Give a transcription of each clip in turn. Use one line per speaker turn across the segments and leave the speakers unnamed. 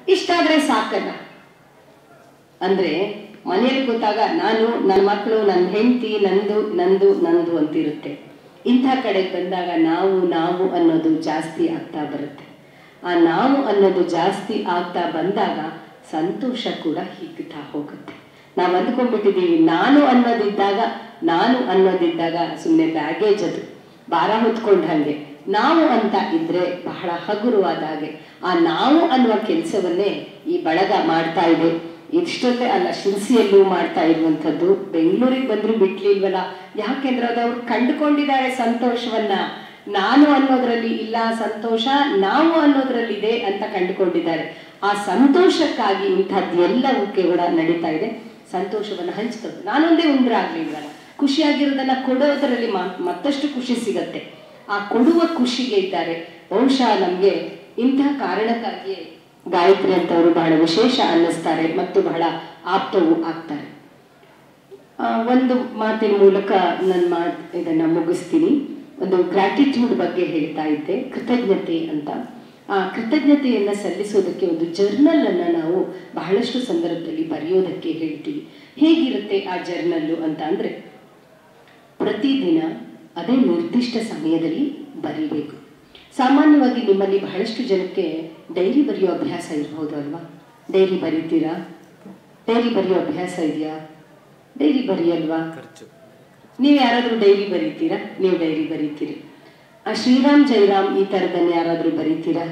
ಇಷ್ಟಾದ್ರೆ ಸಾಕಲ್ಲ ಅಂದ್ರೆ ಮನೆಯಲ್ಲಿ ಕೂತಾಗ ನಾನು ನನ್ನ ಮಕ್ಕಳು ನನ್ನ ಹೆಂಡತಿ ನಂದು ನಂದು ನಂದು ಅಂತಿರುತ್ತೆ ಇಂಥ ಕಡೆಗೆ ಬಂದಾಗ ನಾವು ನಾವು ಅನ್ನೋದು ಜಾಸ್ತಿ ಆಗ್ತಾ ಬರುತ್ತೆ ಆ ನಾವು ಅನ್ನೋದು ಜಾಸ್ತಿ ಆಗ್ತಾ ಬಂದಾಗ ಸಂತೋಷ ಕೂಡ ಹಿಗ್ತಾ ಹೋಗುತ್ತೆ ನಾವು ಅಂದ್ಕೊಂಡ್ಬಿಟ್ಟಿದ್ದೀವಿ ನಾನು ಅನ್ನೋದಿದ್ದಾಗ ನಾನು ಅನ್ನೋದಿದ್ದಾಗ ಸುಮ್ಮನೆ ಬ್ಯಾಗೇಜ್ ಅದು ಭಾರ ಹೊತ್ಕೊಂಡ್ ಹಾಗೆ ನಾವು ಅಂತ ಇದ್ರೆ ಬಹಳ ಹಗುರವಾದ ಹಾಗೆ ಆ ನಾವು ಅನ್ನುವ ಕೆಲಸವನ್ನೇ ಈ ಬಳಗ ಮಾಡ್ತಾ ಇದೆ ಇಷ್ಟೊತ್ತೇ ಅಲ್ಲ ಶಿರ್ಸಿಯಲ್ಲೂ ಮಾಡ್ತಾ ಇರುವಂಥದ್ದು ಬೆಂಗಳೂರಿಗೆ ಬಂದ್ರು ಬಿಟ್ಲಿಲ್ವಲ್ಲ ಯಾಕೆಂದ್ರೆ ಅದು ಅವ್ರು ಕಂಡುಕೊಂಡಿದ್ದಾರೆ ಸಂತೋಷವನ್ನ ನಾನು ಅನ್ನೋದ್ರಲ್ಲಿ ಇಲ್ಲ ಸಂತೋಷ ನಾವು ಅನ್ನೋದ್ರಲ್ಲಿದೆ ಅಂತ ಕಂಡುಕೊಂಡಿದ್ದಾರೆ ಆ ಸಂತೋಷಕ್ಕಾಗಿ ಇಂಥದ್ದೆಲ್ಲವೂ ಕೂಡ ನಡೀತಾ ಇದೆ ಸಂತೋಷವನ್ನ ಹಂಚ್ತದ್ದು ನಾನೊಂದೇ ಉಂದ್ರ ಆಗ್ಲಿಲ್ವಲ್ಲ ಖುಷಿಯಾಗಿರೋದನ್ನ ಕೊಡೋದರಲ್ಲಿ ಮಾ- ಮತ್ತಷ್ಟು ಖುಷಿ ಸಿಗತ್ತೆ ಆ ಕೊಡುವ ಖುಷಿಗೆ ಇದ್ದಾರೆ ಬಹುಶಃ ನಮ್ಗೆ ಇಂಥ ಕಾರಣಕ್ಕಾಗಿಯೇ ಗಾಯತ್ರಿ ಅಂತವರು ಬಹಳ ವಿಶೇಷ ಅನ್ನಿಸ್ತಾರೆ ಮತ್ತು ಬಹಳ ಆಪ್ತವೂ ಆಗ್ತಾರೆ ಆ, ಒಂದು ಮಾತಿನ ಮೂಲಕ ನನ್ನ ಮಾತು ಇದನ್ನ ಮುಗಿಸ್ತೀನಿ ಒಂದು ಗ್ರಾಟಿಟ್ಯೂಡ್ ಬಗ್ಗೆ ಹೇಳ್ತಾ ಇದ್ದೆ ಕೃತಜ್ಞತೆ ಅಂತ ಆ ಕೃತಜ್ಞತೆಯನ್ನ ಸಲ್ಲಿಸೋದಕ್ಕೆ ಒಂದು ಜರ್ನಲ್ ಅನ್ನ ನಾವು ಬಹಳಷ್ಟು ಸಂದರ್ಭದಲ್ಲಿ ಬರೆಯೋದಕ್ಕೆ ಹೇಳ್ತೀವಿ ಹೇಗಿರುತ್ತೆ ಆ ಜರ್ನಲ್ಲು ಅಂತ ಅಂದ್ರೆ ಪ್ರತಿದಿನ ಅದೇ ನಿರ್ದಿಷ್ಟ ಸಮಯದಲ್ಲಿ ಬರೀಬೇಕು ಸಾಮಾನ್ಯವಾಗಿ ನಿಮ್ಮಲ್ಲಿ ಬಹಳಷ್ಟು ಜನಕ್ಕೆ ಡೈರಿ ಬರೆಯೋ ಅಭ್ಯಾಸ ಇರಬಹುದು ಅಲ್ವಾ ಡೈರಿ ಬರೀತೀರಾ ಡೈರಿ ಬರೆಯೋ ಅಭ್ಯಾಸ ಇದೆಯಾ ಡೈರಿ ಬರೆಯಲ್ವಾ
ಖರ್ಚು
ನೀವು ಯಾರಾದರೂ ಡೈರಿ ಬರೀತೀರಾ ನೀವು ಡೈರಿ ಬರೀತೀರಿ ಆ ಶ್ರೀರಾಮ್ ಜೈರಾಮ್ ಈ ಥರದನ್ನ ಯಾರಾದರೂ ಬರೀತೀರಾ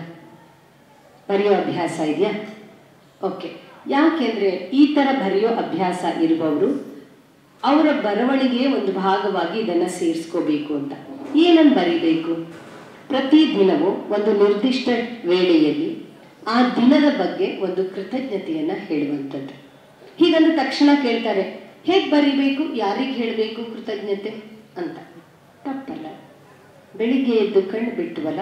ಬರೆಯೋ ಅಭ್ಯಾಸ ಇದೆಯಾ ಓಕೆ ಯಾಕೆಂದ್ರೆ ಈ ಥರ ಬರೆಯೋ ಅಭ್ಯಾಸ ಇರುವವರು ಅವರ ಬರವಣಿಗೆಯ ಒಂದು ಭಾಗವಾಗಿ ಇದನ್ನ ಸೇರಿಸ್ಕೋಬೇಕು ಅಂತ ಏನನ್ನು ಬರಿಬೇಕು ಪ್ರತಿ ದಿನವೂ ಒಂದು ನಿರ್ದಿಷ್ಟ ವೇಳೆಯಲ್ಲಿ ಆ ದಿನದ ಬಗ್ಗೆ ಒಂದು ಕೃತಜ್ಞತೆಯನ್ನ ಹೇಳುವಂಥದ್ದು ಹೀಗಂದ ತಕ್ಷಣ ಕೇಳ್ತಾರೆ ಹೇಗೆ ಬರಿಬೇಕು ಯಾರಿಗೆ ಹೇಳಬೇಕು ಕೃತಜ್ಞತೆ ಅಂತ ತಪ್ಪಲ್ಲ ಬೆಳಿಗ್ಗೆ ಎದ್ದು ಕಣ್ಣು ಬಿಟ್ಟವಲ್ಲ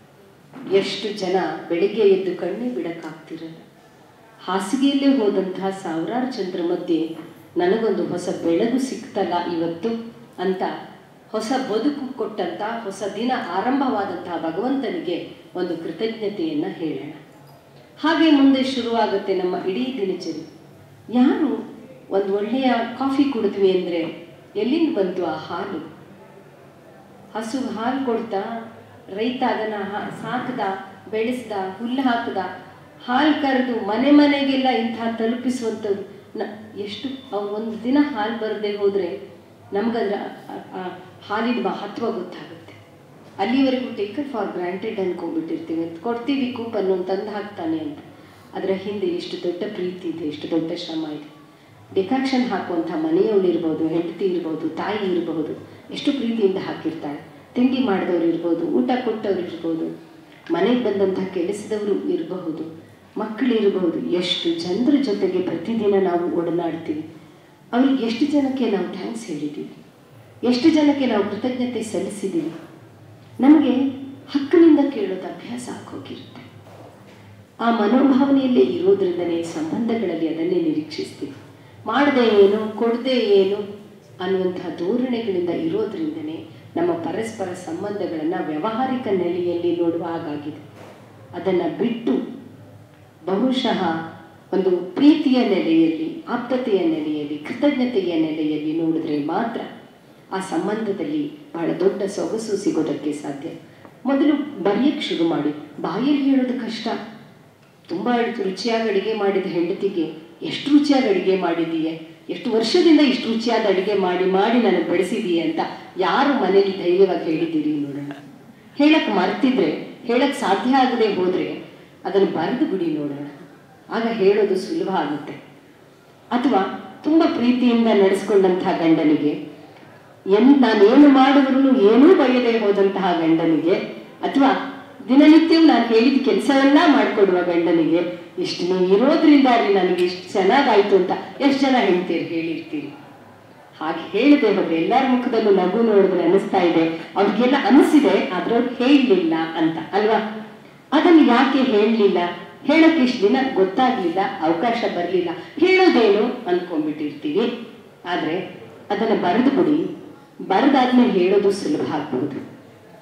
ಎಷ್ಟು ಜನ ಬೆಳಿಗ್ಗೆ ಎದ್ದು ಕಣ್ಣೇ ಬಿಡಕ್ಕಾಗ್ತಿರಲ್ಲ ಹಾಸಿಗೆಯಲ್ಲೇ ಹೋದಂತಹ ಸಾವಿರಾರು ಜನರ ಮಧ್ಯೆ ನನಗೊಂದು ಹೊಸ ಬೆಳಗು ಸಿಕ್ತಲ್ಲ ಇವತ್ತು ಅಂತ ಹೊಸ ಬದುಕು ಕೊಟ್ಟಂತ ಹೊಸ ದಿನ ಆರಂಭವಾದಂತಹ ಭಗವಂತನಿಗೆ ಒಂದು ಕೃತಜ್ಞತೆಯನ್ನ ಹೇಳೋಣ ಹಾಗೆ ಮುಂದೆ ಶುರುವಾಗುತ್ತೆ ನಮ್ಮ ಇಡೀ ದಿನಚರಿ ಯಾರು ಒಂದು ಒಳ್ಳೆಯ ಕಾಫಿ ಕುಡಿದ್ವಿ ಅಂದ್ರೆ ಎಲ್ಲಿಂದ ಬಂತು ಆ ಹಾಲು ಹಸು ಹಾಲು ಕೊಡ್ತಾ ರೈತ ಅದನ್ನ ಹಾ- ಸಾಕ್ದ ಬೆಳೆಸ್ದ ಹುಲ್ಲು ಹಾಕ್ದ ಹಾಲು ಕರೆದು ಮನೆ ಮನೆಗೆಲ್ಲ ಇಂಥ ತಲುಪಿಸುವಂಥವ್ರು ನ ಎಷ್ಟು ಅವ್ರು ಒಂದು ದಿನ ಹಾಲು ಬರದೆ ಹೋದ್ರೆ ನಮ್ಗದ್ರ ಆ- ಆ ಹಾಲಿನ ಮಹತ್ವ ಗೊತ್ತಾಗುತ್ತೆ ಅಲ್ಲಿವರೆಗೂ ಟೇಕನ್ ಫಾರ್ ಗ್ರಾಂಟೆಡ್ ಅನ್ಕೊಂಡ್ಬಿಟ್ಟಿರ್ತೀವಿ ಕೊಡ್ತೀವಿ ಕೂಪನ್ ತಂದು ಹಾಕ್ತಾನೆ ಅಂತ ಅದರ ಹಿಂದೆ ಎಷ್ಟು ದೊಡ್ಡ ಪ್ರೀತಿ ಇದೆ ಎಷ್ಟು ದೊಡ್ಡ ಶ್ರಮ ಇದೆ ಡಿಕಾಕ್ಷನ್ ಹಾಕುವಂಥ ಮನೆಯವಳು ಇರ್ಬೋದು ಹೆಂಡತಿ ಇರ್ಬೋದು ತಾಯಿ ಇರಬಹುದು ಎಷ್ಟು ಪ್ರೀತಿಯಿಂದ ಹಾಕಿರ್ತಾಳೆ ತಿಂಡಿ ಮಾಡಿದವರು ಇರ್ಬೋದು ಊಟ ಕೊಟ್ಟವ್ರು ಇರ್ಬೋದು ಮನೆಗೆ ಬಂದಂಥ ಕೆಲಸದವರು ಇರಬಹುದು ಮಕ್ಕಳು ಇರಬಹುದು ಎಷ್ಟು ಜನರ ಜೊತೆಗೆ ಪ್ರತಿದಿನ ನಾವು ಒಡನಾಡ್ತೀವಿ ಅವ್ರಿಗೆ ಎಷ್ಟು ಜನಕ್ಕೆ ನಾವು ಥ್ಯಾಂಕ್ಸ್ ಹೇಳಿದ್ದೀವಿ ಎಷ್ಟು ಜನಕ್ಕೆ ನಾವು ಕೃತಜ್ಞತೆ ಸಲ್ಲಿಸಿದ್ದೀವಿ ನಮಗೆ ಹಕ್ಕಿನಿಂದ ಕೇಳೋದು ಅಭ್ಯಾಸ ಆಗೋಗಿರುತ್ತೆ ಆ ಮನೋಭಾವನೆಯಲ್ಲೇ ಇರೋದ್ರಿಂದನೇ ಸಂಬಂಧಗಳಲ್ಲಿ ಅದನ್ನೇ ನಿರೀಕ್ಷಿಸ್ತೀವಿ ಮಾಡದೆ ಏನು ಕೊಡದೆ ಏನು ಅನ್ನುವಂತಹ ಧೋರಣೆಗಳಿಂದ ಇರೋದ್ರಿಂದನೇ ನಮ್ಮ ಪರಸ್ಪರ ಸಂಬಂಧಗಳನ್ನು ವ್ಯಾವಹಾರಿಕ ನೆಲೆಯಲ್ಲಿ ನೋಡುವ ಹಾಗಾಗಿದೆ ಅದನ್ನು ಬಿಟ್ಟು ಬಹುಶಃ ಒಂದು ಪ್ರೀತಿಯ ನೆಲೆಯಲ್ಲಿ ಆಪ್ತತೆಯ ನೆಲೆಯಲ್ಲಿ ಕೃತಜ್ಞತೆಯ ನೆಲೆಯಲ್ಲಿ ನೋಡಿದ್ರೆ ಮಾತ್ರ ಆ ಸಂಬಂಧದಲ್ಲಿ ಬಹಳ ದೊಡ್ಡ ಸೊಗಸು ಸಿಗೋದಕ್ಕೆ ಸಾಧ್ಯ ಮೊದಲು ಬರೆಯಕ್ಕೆ ಶುರು ಮಾಡಿ ಬಾಯಲ್ಲಿ ಹೇಳೋದು ಕಷ್ಟ ತುಂಬ ರುಚಿಯಾಗಿ ಅಡಿಗೆ ಮಾಡಿದ ಹೆಂಡತಿಗೆ ಎಷ್ಟು ರುಚಿಯಾಗಿ ಅಡಿಗೆ ಮಾಡಿದೀಯೆ ಎಷ್ಟು ವರ್ಷದಿಂದ ಇಷ್ಟು ರುಚಿಯಾದ ಅಡಿಗೆ ಮಾಡಿ ಮಾಡಿ ನನಗೆ ಬೆಳೆಸಿದೀಯ ಅಂತ ಯಾರು ಮನೇಲಿ ಧೈರ್ಯವಾಗಿ ಹೇಳಿದ್ದೀರಿ ನೋಡೋಣ ಹೇಳಕ್ ಮರ್ತಿದ್ರೆ ಹೇಳಕ್ ಸಾಧ್ಯ ಆಗದೆ ಹೋದ್ರೆ ಅದನ್ನು ಬರೆದು ಬಿಡಿ ನೋಡೋಣ ಆಗ ಹೇಳೋದು ಸುಲಭ ಆಗುತ್ತೆ ಅಥವಾ ತುಂಬ ಪ್ರೀತಿಯಿಂದ ನಡೆಸ್ಕೊಂಡಂತಹ ಗಂಡನಿಗೆ ಎನ್ ನಾನೇನು ಮಾಡಿದ್ರು ಏನೂ ಬರೆಯದೆ ಹೋದಂತಹ ಗಂಡನಿಗೆ ಅಥವಾ ದಿನನಿತ್ಯವೂ ನಾನು ಹೇಳಿದ ಕೆಲಸವನ್ನ ಮಾಡಿಕೊಡುವ ಗಂಡನಿಗೆ ಇಷ್ಟು ನೀವು ಇರೋದ್ರಿಂದ ಅಲ್ಲಿ ನನಗೆ ಇಷ್ಟು ಚೆನ್ನಾಗಾಯ್ತು ಅಂತ ಎಷ್ಟು ಜನ ಹೇಳ್ತೀರಿ ಹೇಳಿರ್ತೀರಿ ಹಾಗೆ ಹೇಳದೆ ಹೋದ್ರೆ ಎಲ್ಲರ ಮುಖದಲ್ಲೂ ನಗು ನೋಡಿದ್ರೆ ಅನಿಸ್ತಾ ಇದೆ ಅವ್ರಿಗೆಲ್ಲ ಅನಿಸಿದೆ ಆದ್ರೆ ಅವ್ರು ಹೇಳಲಿಲ್ಲ ಅಂತ ಅಲ್ವಾ ಅದನ್ನು ಯಾಕೆ ಹೇಳಲಿಲ್ಲ ಹೇಳಕ್ಕೆ ಇಷ್ಟು ದಿನ ಗೊತ್ತಾಗ್ಲಿಲ್ಲ ಅವಕಾಶ ಬರಲಿಲ್ಲ ಹೇಳೋದೇನು ಅನ್ಕೊಂಡ್ಬಿಟ್ಟಿರ್ತೀವಿ ಆದ್ರೆ ಅದನ್ನ ಬರೆದು ಬಿಡಿ ಬರೆದಾದ್ಮೇಲೆ ಹೇಳೋದು ಸುಲಭ ಆಗ್ಬಹುದು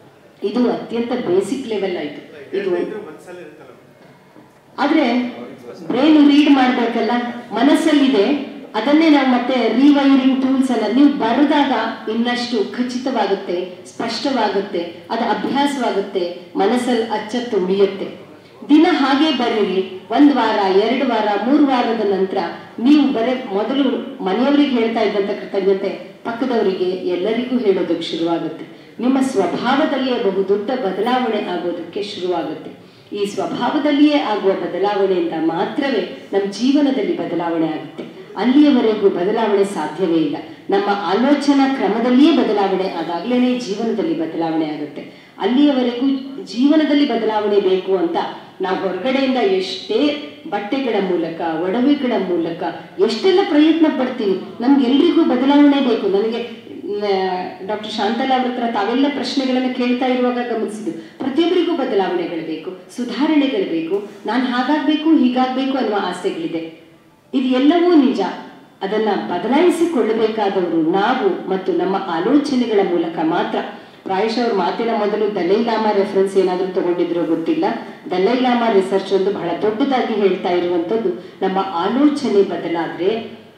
ಇದು ಅತ್ಯಂತ ಬೇಸಿಕ್ ಲೆವೆಲ್ ಆಯ್ತು ಇದು
ಮನಸ್ಸಲ್ಲಿ ಇರುತ್ತಲ್ಲ
ಆದ್ರೆ ಬ್ರೈನ್ ರೀಡ್ ಮಾಡ್ಬೇಕಲ್ಲ ಮನಸ್ಸಲ್ಲಿದೆ ಅದನ್ನೇ ನಾವು ಮತ್ತೆ ರಿವೈರಿಂಗ್ ಟೂಲ್ಸ್ ಅನ್ನ ನೀವು ಬರೆದಾಗ ಇನ್ನಷ್ಟು ಖಚಿತವಾಗುತ್ತೆ ಸ್ಪಷ್ಟವಾಗುತ್ತೆ ಅದು ಅಭ್ಯಾಸವಾಗುತ್ತೆ ಮನಸ್ಸಲ್ಲಿ ಅಚ್ಚತ್ತು ಉಳಿಯುತ್ತೆ ದಿನ ಹಾಗೆ ಬರೀರಿ ಒಂದ್ ವಾರ ಎರಡು ವಾರ ಮೂರು ವಾರದ ನಂತರ ನೀವು ಬರೇ ಮೊದಲು ಮನೆಯವರಿಗೆ ಹೇಳ್ತಾ ಇದ್ದಂತ ಕೃತಜ್ಞತೆ ಪಕ್ಕದವರಿಗೆ ಎಲ್ಲರಿಗೂ ಹೇಳೋದಕ್ಕೆ ಶುರುವಾಗುತ್ತೆ ನಿಮ್ಮ ಸ್ವಭಾವದಲ್ಲಿಯೇ ಬಹುದೊಡ್ಡ ಬದಲಾವಣೆ ಆಗೋದಕ್ಕೆ ಶುರುವಾಗುತ್ತೆ ಈ ಸ್ವಭಾವದಲ್ಲಿಯೇ ಆಗುವ ಬದಲಾವಣೆಯಿಂದ ಮಾತ್ರವೇ ನಮ್ಮ ಜೀವನದಲ್ಲಿ ಬದಲಾವಣೆ ಆಗುತ್ತೆ ಅಲ್ಲಿಯವರೆಗೂ ಬದಲಾವಣೆ ಸಾಧ್ಯವೇ ಇಲ್ಲ ನಮ್ಮ ಆಲೋಚನಾ ಕ್ರಮದಲ್ಲಿಯೇ ಬದಲಾವಣೆ ಆದಾಗ್ಲೇನೆ ಜೀವನದಲ್ಲಿ ಬದಲಾವಣೆ ಆಗುತ್ತೆ ಅಲ್ಲಿಯವರೆಗೂ ಜೀವನದಲ್ಲಿ ಬದಲಾವಣೆ ಬೇಕು ಅಂತ ನಾವು ಹೊರಗಡೆಯಿಂದ ಎಷ್ಟೇ ಬಟ್ಟೆಗಳ ಮೂಲಕ ಒಡವೆಗಳ ಮೂಲಕ ಎಷ್ಟೆಲ್ಲ ಪ್ರಯತ್ನ ಪಡ್ತೀವಿ ನಮ್ಗೆಲ್ರಿಗೂ ಬದಲಾವಣೆ ಬೇಕು ನನಗೆ ಡಾಕ್ಟರ್ ಶಾಂತಲಾ ಅವ್ರ ಹತ್ರ ತಾವೆಲ್ಲ ಪ್ರಶ್ನೆಗಳನ್ನು ಕೇಳ್ತಾ ಇರುವಾಗ ಗಮನಿಸಿದ್ದು ಪ್ರತಿಯೊಬ್ಬರಿಗೂ ಬದಲಾವಣೆಗಳು ಬೇಕು ಸುಧಾರಣೆಗಳು ಬೇಕು ನಾನು ಹಾಗಾಗ್ಬೇಕು ಹೀಗಾಗ್ಬೇಕು ಅನ್ನುವ ಆಸೆಗಳಿದೆ ಇದು ಎಲ್ಲವೂ ನಿಜ ಅದನ್ನ ಬದಲಾಯಿಸಿಕೊಳ್ಳಬೇಕಾದವರು ನಾವು ಮತ್ತು ನಮ್ಮ ಆಲೋಚನೆಗಳ ಮೂಲಕ ಮಾತ್ರ ಪ್ರಾಯಶಃ ಅವ್ರ ಮಾತಿನ ಮೊದಲು ದಲೈ ಲಾಮಾ ರೆಫರೆನ್ಸ್ ಏನಾದರೂ ತಗೊಂಡಿದ್ರೋ ಗೊತ್ತಿಲ್ಲ ದಲೈ ಲಾಮಾ ರಿಸರ್ಚ್ ಒಂದು ಬಹಳ ದೊಡ್ಡದಾಗಿ ಹೇಳ್ತಾ ಇರುವಂಥದ್ದು ನಮ್ಮ ಆಲೋಚನೆ ಬದಲಾದ್ರೆ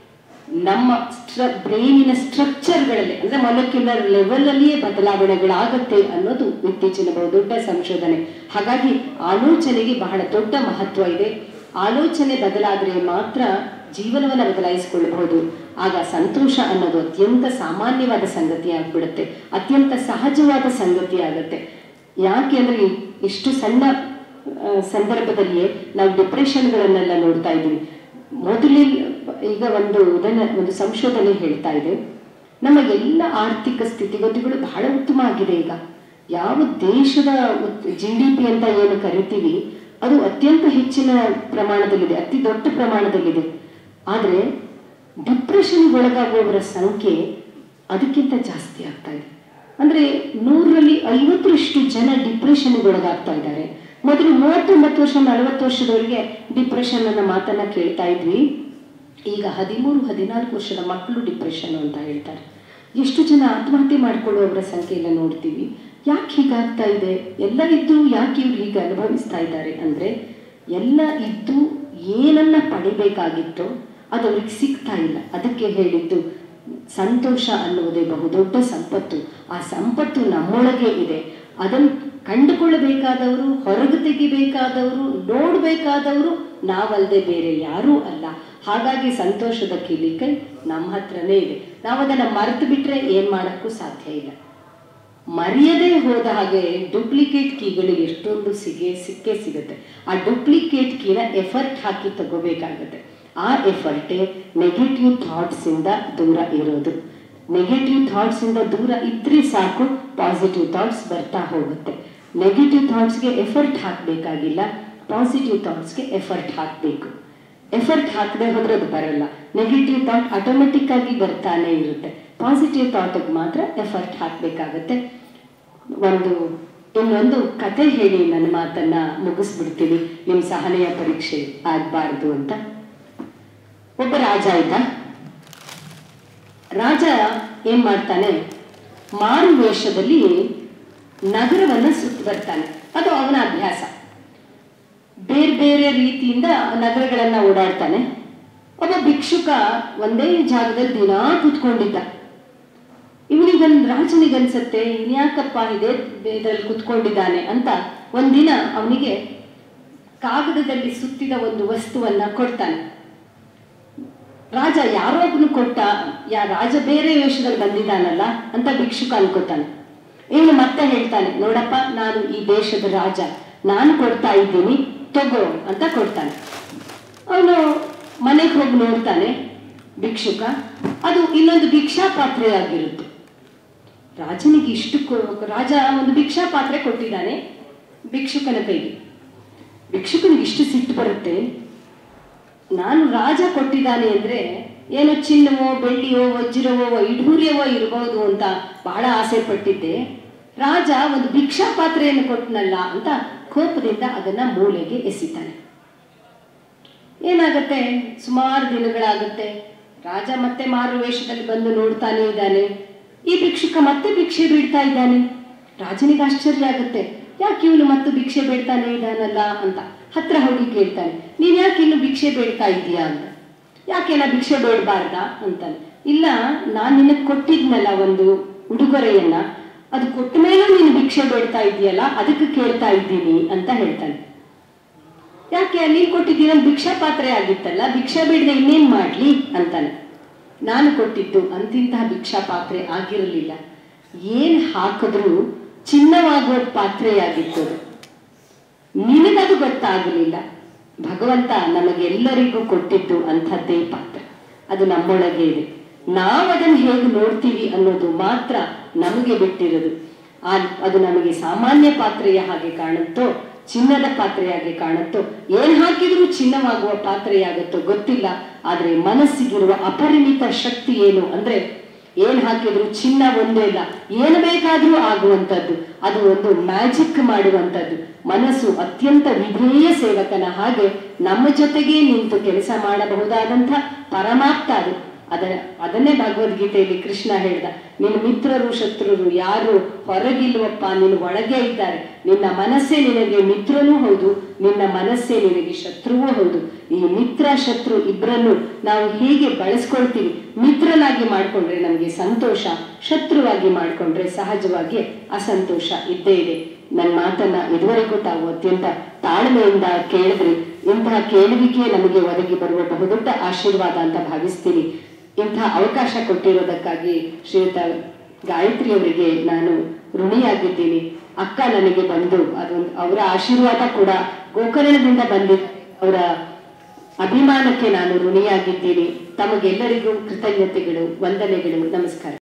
ನಮ್ಮ ಸ್ಟ್ರ ಬ್ರೈನಿನ ಸ್ಟ್ರಕ್ಚರ್ಗಳಲ್ಲಿ ಅಂದ್ರೆ ಮೊಲಕ್ಯುಲರ್ ಲೆವೆಲ್ ಅಲ್ಲಿಯೇ ಬದಲಾವಣೆಗಳಾಗತ್ತೆ ಅನ್ನೋದು ಇತ್ತೀಚಿನ ಬಹುದೊಡ್ಡ ಸಂಶೋಧನೆ ಹಾಗಾಗಿ ಆಲೋಚನೆಗೆ ಬಹಳ ದೊಡ್ಡ ಮಹತ್ವ ಇದೆ ಆಲೋಚನೆ ಬದಲಾದ್ರೆ ಮಾತ್ರ ಜೀವನವನ್ನು ಬದಲಾಯಿಸಿಕೊಳ್ಳಬಹುದು ಆಗ ಸಂತೋಷ ಅನ್ನೋದು ಅತ್ಯಂತ ಸಾಮಾನ್ಯವಾದ ಸಂಗತಿ ಆಗ್ಬಿಡುತ್ತೆ ಅತ್ಯಂತ ಸಹಜವಾದ ಸಂಗತಿ ಆಗುತ್ತೆ ಯಾಕೆ ಅಂದ್ರೆ ಈ- ಇಷ್ಟು ಸಣ್ಣ ಆ, ಸಂದರ್ಭದಲ್ಲಿಯೇ ನಾವು ಡಿಪ್ರೆಷನ್ಗಳನ್ನೆಲ್ಲ ನೋಡ್ತಾ ಇದ್ದೀವಿ ಮೊದಲಿನ ಈಗ ಒಂದು ಉದಾಹರಣೆ ಒಂದು ಸಂಶೋಧನೆ ಹೇಳ್ತಾ ಇದೆ ನಮ್ಮ ಎಲ್ಲ ಆರ್ಥಿಕ ಸ್ಥಿತಿಗತಿಗಳು ಬಹಳ ಉತ್ತಮ ಆಗಿದೆ ಈಗ ಯಾವ ದೇಶದ ಜಿ ಡಿ ಪಿ ಅಂತ ಏನು ಕರಿತೀವಿ ಅದು ಅತ್ಯಂತ ಹೆಚ್ಚಿನ ಪ್ರಮಾಣದಲ್ಲಿದೆ ಅತಿ ದೊಡ್ಡ ಪ್ರಮಾಣದಲ್ಲಿದೆ ಆದರೆ ಡಿಪ್ರೆಷನ್ಗೆ ಒಳಗಾಗುವವರ ಸಂಖ್ಯೆ ಅದಕ್ಕಿಂತ ಜಾಸ್ತಿ ಆಗ್ತಾ ಇದೆ ಅಂದ್ರೆ ನೂರರಲ್ಲಿ ಐವತ್ತರಷ್ಟು ಜನ ಡಿಪ್ರೆಷನ್ಗೆ ಒಳಗಾಗ್ತಾ ಇದ್ದಾರೆ ಮೊದಲು ಮೂವತ್ತೊಂಬತ್ತು ವರ್ಷ ನಲವತ್ತು ವರ್ಷದವರಿಗೆ ಡಿಪ್ರೆಷನ್ ಅನ್ನೋ ಮಾತನ್ನ ಕೇಳ್ತಾ ಇದ್ವಿ ಈಗ ಹದಿಮೂರು ಹದಿನಾಲ್ಕು ವರ್ಷದ ಮಕ್ಕಳು ಡಿಪ್ರೆಷನ್ ಅಂತ ಹೇಳ್ತಾರೆ ಎಷ್ಟು ಜನ ಆತ್ಮಹತ್ಯೆ ಮಾಡ್ಕೊಳ್ಳುವವರ ಸಂಖ್ಯೆಯನ್ನ ನೋಡ್ತೀವಿ ಯಾಕೆ ಹೀಗಾಗ್ತಾ ಇದೆ ಎಲ್ಲ ಇದ್ದು ಯಾಕೆ ಇವ್ರು ಹೀಗೆ ಅನುಭವಿಸ್ತಾ ಇದ್ದಾರೆ ಅಂದ್ರೆ ಎಲ್ಲ ಇದ್ದು ಏನನ್ನ ಪಡಿಬೇಕಾಗಿತ್ತೋ ಅದು ಅವ್ರಿಗೆ ಸಿಗ್ತಾ ಇಲ್ಲ ಅದಕ್ಕೆ ಹೇಳಿದ್ದು ಸಂತೋಷ ಅನ್ನುವುದೇ ಬಹುದೊಡ್ಡ ಸಂಪತ್ತು ಆ ಸಂಪತ್ತು ನಮ್ಮೊಳಗೆ ಇದೆ ಅದನ್ನು ಕಂಡುಕೊಳ್ಳಬೇಕಾದವರು ಹೊರಗೆ ತೆಗಿಬೇಕಾದವರು ನೋಡಬೇಕಾದವರು ನಾವಲ್ಲದೆ ಬೇರೆ ಯಾರೂ ಅಲ್ಲ ಹಾಗಾಗಿ ಸಂತೋಷದ ಕಿಲಿಕೈ ನಮ್ಮ ಹತ್ರನೇ ಇದೆ ನಾವು ಅದನ್ನು ಮರೆತು ಬಿಟ್ರೆ ಏನ್ ಮಾಡಕ್ಕೂ ಸಾಧ್ಯ ಇಲ್ಲ ಮರೆಯದೇ ಹೋದ ಹಾಗೆ ಡೂಪ್ಲಿಕೇಟ್ ಕೀಗಳು ಎಷ್ಟೊಂದು ಸಿಗೇ ಸಿಕ್ಕೇ ಸಿಗುತ್ತೆ ಆ ಡೂಪ್ಲಿಕೇಟ್ ಕೀನ ಎಫರ್ಟ್ ಹಾಕಿ ತಗೋಬೇಕಾಗುತ್ತೆ ಆ ಎಫರ್ಟೇ ನೆಗೆಟಿವ್ ಥಾಟ್ಸ್ ಇಂದ ದೂರ ಇರೋದು ನೆಗೆಟಿವ್ ಥಾಟ್ಸ್ ಇಂದ ದೂರ ಇದ್ರೆ ಸಾಕು ಪಾಸಿಟಿವ್ ಥಾಟ್ಸ್ ಬರ್ತಾ ಹೋಗುತ್ತೆ ನೆಗೆಟಿವ್ ಥಾಟ್ಸ್ಗೆ ಎಫರ್ಟ್ ಹಾಕಬೇಕಾಗಿಲ್ಲ ಪಾಸಿಟಿವ್ ಥಾಟ್ಸ್ಗೆ ಎಫರ್ಟ್ ಹಾಕಬೇಕು ಎಫರ್ಟ್ ಹಾಕದೆ ಹೋದ್ರೆ ಅದು ಬರಲ್ಲ ನೆಗೆಟಿವ್ ಥಾಟ್ ಆಟೋಮೆಟಿಕ್ ಆಗಿ ಬರ್ತಾನೆ ಇರುತ್ತೆ ಪಾಸಿಟಿವ್ ಥಾಟ್ಗೆ ಮಾತ್ರ ಎಫರ್ಟ್ ಹಾಕಬೇಕಾಗತ್ತೆ ಒಂದು ಇನ್ನೊಂದು ಕತೆ ಹೇಳಿ ನನ್ನ ಮಾತನ್ನ ಮುಗಿಸ್ಬಿಡ್ತೀನಿ ನಿಮ್ಮ ಸಹನೆಯ ಪರೀಕ್ಷೆ ಆಗ್ಬಾರ್ದು ಅಂತ ಒಬ್ಬ ರಾಜ ಇದ್ದ ರಾಜ ಏನ್ ಮಾಡ್ತಾನೆ ಮಾರು ವೇಷದಲ್ಲಿ ನಗರವನ್ನ ಸುತ್ತು ಬರ್ತಾನೆ ಅದು ಅವನ ಅಭ್ಯಾಸ ಬೇರೆ ಬೇರೆ ರೀತಿಯಿಂದ ನಗರಗಳನ್ನ ಓಡಾಡ್ತಾನೆ ಒಬ್ಬ ಭಿಕ್ಷುಕ ಒಂದೇ ಜಾಗದಲ್ಲಿ ದಿನಾ ಕೂತ್ಕೊಂಡಿದ್ದ ಇವನಿಗನ್ ರಾಜನಿಗನ್ಸತ್ತೆ ಇನ್ಯಾಕಪ್ಪ ಇದೆ ಇದರಲ್ಲಿ ಕುತ್ಕೊಂಡಿದ್ದಾನೆ ಅಂತ ಒಂದಿನ ಅವನಿಗೆ ಕಾಗದದಲ್ಲಿ ಸುತ್ತಿದ ಒಂದು ವಸ್ತುವನ್ನ ಕೊಡ್ತಾನೆ ರಾಜ ಯಾರೋ ಒಬ್ನು ಕೊಟ್ಟ ಯಾ ರಾಜ ಬೇರೆ ವೇಷದಲ್ಲಿ ಬಂದಿದ್ದಾನಲ್ಲ ಅಂತ ಭಿಕ್ಷುಕ ಅನ್ಕೋತಾನೆ ಇವನು ಮತ್ತೆ ಹೇಳ್ತಾನೆ ನೋಡಪ್ಪ ನಾನು ಈ ದೇಶದ ರಾಜ ನಾನು ಕೊಡ್ತಾ ಇದ್ದೀನಿ ತಗೋ ಅಂತ ಕೊಡ್ತಾನೆ ಅವನು ಮನೆಗೆ ಹೋಗಿ ನೋಡ್ತಾನೆ ಭಿಕ್ಷುಕ ಅದು ಇನ್ನೊಂದು ಭಿಕ್ಷಾ ಪಾತ್ರೆ ಆಗಿರುತ್ತೆ ರಾಜನಿಗೆ ಇಷ್ಟು ಕೊ- ರಾಜ ಒಂದು ಭಿಕ್ಷಾ ಪಾತ್ರೆ ಕೊಟ್ಟಿದ್ದಾನೆ ಭಿಕ್ಷುಕನ ಕೈಗೆ ಭಿಕ್ಷುಕನಿಗೆ ಇಷ್ಟು ಸಿಟ್ಟು ಬರುತ್ತೆ ನಾನು ರಾಜ ಕೊಟ್ಟಿದ್ದಾನೆ ಅಂದ್ರೆ ಏನೋ ಚಿನ್ನವೋ ಬೆಳ್ಳಿಯೋ ವಜ್ರವೋ ವೈಢೂರ್ಯವೋ ಇರಬಹುದು ಅಂತ ಬಹಳ ಆಸೆ ಪಟ್ಟಿದ್ದೆ ರಾಜ ಒಂದು ಭಿಕ್ಷಾ ಪಾತ್ರೆಯನ್ನು ಕೊಟ್ಟನಲ್ಲ ಅಂತ ಕೋಪದಿಂದ ಅದನ್ನ ಮೂಲೆಗೆ ಎಸಿತಾನೆ ಏನಾಗತ್ತೆ ಸುಮಾರು ದಿನಗಳಾಗುತ್ತೆ ರಾಜ ಮತ್ತೆ ಮಾರು ವೇಷದಲ್ಲಿ ಬಂದು ನೋಡ್ತಾನೆ ಇದ್ದಾನೆ ಈ ಭಿಕ್ಷುಕ ಮತ್ತೆ ಭಿಕ್ಷೆ ಬಿಡ್ತಾ ಇದ್ದಾನೆ ರಾಜನಿಗೆ ಆಶ್ಚರ್ಯ ಆಗುತ್ತೆ ಯಾಕೆ ಇವನು ಮತ್ತು ಭಿಕ್ಷೆ ಬೇಡ್ತಾನೆ ಇದ್ದಾನಲ್ಲ ಅಂತ ಹತ್ರ ಹೋಗಿ ಕೇಳ್ತಾನೆ ನೀನ್ ಯಾಕೆ ಇನ್ನು ಭಿಕ್ಷೆ ಬೇಡ್ತಾ ಇದೀಯಾ ಅಂತ ಯಾಕೆ ನಾ ಭಿಕ್ಷೆ ಬೇಡಬಾರ್ದಾ ಅಂತಾನೆ ಇಲ್ಲ ನಾನ್ ನಿನಗೆ ಕೊಟ್ಟಿದ್ನಲ್ಲ ಒಂದು ಉಡುಗೊರೆಯನ್ನ ಅದು ಕೊಟ್ಟ ಮೇಲೂ ನೀನು ಭಿಕ್ಷೆ ಬೇಡ್ತಾ ಇದೆಯಲ್ಲ ಅದಕ್ಕೆ ಕೇಳ್ತಾ ಇದ್ದೀನಿ ಅಂತ ಹೇಳ್ತಾನೆ ಯಾಕೆ ನೀನ್ ಕೊಟ್ಟಿದ್ದೀನ ಭಿಕ್ಷಾ ಪಾತ್ರೆ ಆಗಿತ್ತಲ್ಲ ಭಿಕ್ಷೆ ಬೇಡದೆ ಇನ್ನೇನ್ ಮಾಡ್ಲಿ ಅಂತಾನೆ ನಾನು ಕೊಟ್ಟಿದ್ದು ಅಂತಿಂತಹ ಭಿಕ್ಷಾ ಪಾತ್ರೆ ಆಗಿರಲಿಲ್ಲ ಏನ್ ಹಾಕಿದ್ರು ಚಿನ್ನವಾಗುವ ಪಾತ್ರೆಯಾಗಿತ್ತು ಅದು. ನಿನಗದು ಗೊತ್ತಾಗಲಿಲ್ಲ ಭಗವಂತ ನಮಗೆಲ್ಲರಿಗೂ ಕೊಟ್ಟಿದ್ದು ಅಂಥದ್ದೇ ಪಾತ್ರ ಅದು ನಮ್ಮೊಳಗೆ ಇದೆ ನಾವು ಅದನ್ನು ಹೇಗೆ ನೋಡ್ತೀವಿ ಅನ್ನೋದು ಮಾತ್ರ ನಮಗೆ ಬಿಟ್ಟಿರೋದು ಆ ಅದು ನಮಗೆ ಸಾಮಾನ್ಯ ಪಾತ್ರೆಯ ಹಾಗೆ ಕಾಣುತ್ತೋ ಚಿನ್ನದ ಪಾತ್ರೆಯಾಗಿ ಕಾಣುತ್ತೋ ಏನ್ ಹಾಕಿದ್ರೂ ಚಿನ್ನವಾಗುವ ಪಾತ್ರೆಯಾಗುತ್ತೋ ಗೊತ್ತಿಲ್ಲ ಆದ್ರೆ ಮನಸ್ಸಿಗಿರುವ ಅಪರಿಮಿತ ಶಕ್ತಿ ಏನು ಅಂದ್ರೆ ಏನ್ ಹಾಕಿದ್ರು ಚಿನ್ನ ಒಂದೇ ಇಲ್ಲ ಏನು ಬೇಕಾದ್ರೂ ಆಗುವಂತದ್ದು ಅದು ಒಂದು ಮ್ಯಾಜಿಕ್ ಮಾಡುವಂತದ್ದು ಮನಸ್ಸು ಅತ್ಯಂತ ವಿಧೇಯ ಸೇವಕನ ಹಾಗೆ ನಮ್ಮ ಜೊತೆಗೆ ನಿಂತು ಕೆಲಸ ಮಾಡಬಹುದಾದಂಥ ಪರಮಾಪ್ತ ಅದು ಅದ ಅದನ್ನೇ ಭಗವದ್ಗೀತೆಯಲ್ಲಿ ಕೃಷ್ಣ ಹೇಳ್ದ ನಿನ್ನ ಮಿತ್ರರು ಶತ್ರುರು ಯಾರು ಹೊರಗಿಲ್ವಪ್ಪ ನಿನ್ನ ಒಳಗೆ ಇದ್ದಾರೆ ನಿನ್ನ ಮನಸ್ಸೇ ನಿನಗೆ ಮಿತ್ರನೂ ಹೌದು ನಿನ್ನ ಮನಸ್ಸೇ ನಿನಗೆ ಶತ್ರುವೂ ಹೌದು ಈ ಮಿತ್ರ ಶತ್ರು ಇಬ್ಬರನ್ನು ನಾವು ಹೇಗೆ ಬಳಸ್ಕೊಳ್ತೀವಿ ಮಿತ್ರನಾಗಿ ಮಾಡ್ಕೊಂಡ್ರೆ ನಮಗೆ ಸಂತೋಷ ಶತ್ರುವಾಗಿ ಮಾಡ್ಕೊಂಡ್ರೆ ಸಹಜವಾಗಿ ಅಸಂತೋಷ ಇದ್ದೇ ಇದೆ ನನ್ನ ಮಾತನ್ನ ಇದುವರೆಗೂ ತಾವು ಅತ್ಯಂತ ತಾಳ್ಮೆಯಿಂದ ಕೇಳಿದ್ರಿ ಇಂತಹ ಕೇಳುವಿಕೆ ನಮಗೆ ಒದಗಿ ಬರುವ ಬಹುದೊಡ್ಡ ಆಶೀರ್ವಾದ ಅಂತ ಭಾವಿಸ್ತೀನಿ ಇಂತಹ ಅವಕಾಶ ಕೊಟ್ಟಿರೋದಕ್ಕಾಗಿ ಶ್ರೀಯುತ ಗಾಯತ್ರಿ ಅವರಿಗೆ ನಾನು ಋಣಿಯಾಗಿದ್ದೀನಿ ಅಕ್ಕ ನನಗೆ ಬಂದು ಅದೊಂದು ಅವರ ಆಶೀರ್ವಾದ ಕೂಡ ಗೋಕರ್ಣದಿಂದ ಬಂದಿದ್ದ ಅವರ ಅಭಿಮಾನಕ್ಕೆ ನಾನು ಋಣಿಯಾಗಿದ್ದೀನಿ ತಮಗೆಲ್ಲರಿಗೂ ಕೃತಜ್ಞತೆಗಳು ವಂದನೆಗಳು ನಮಸ್ಕಾರ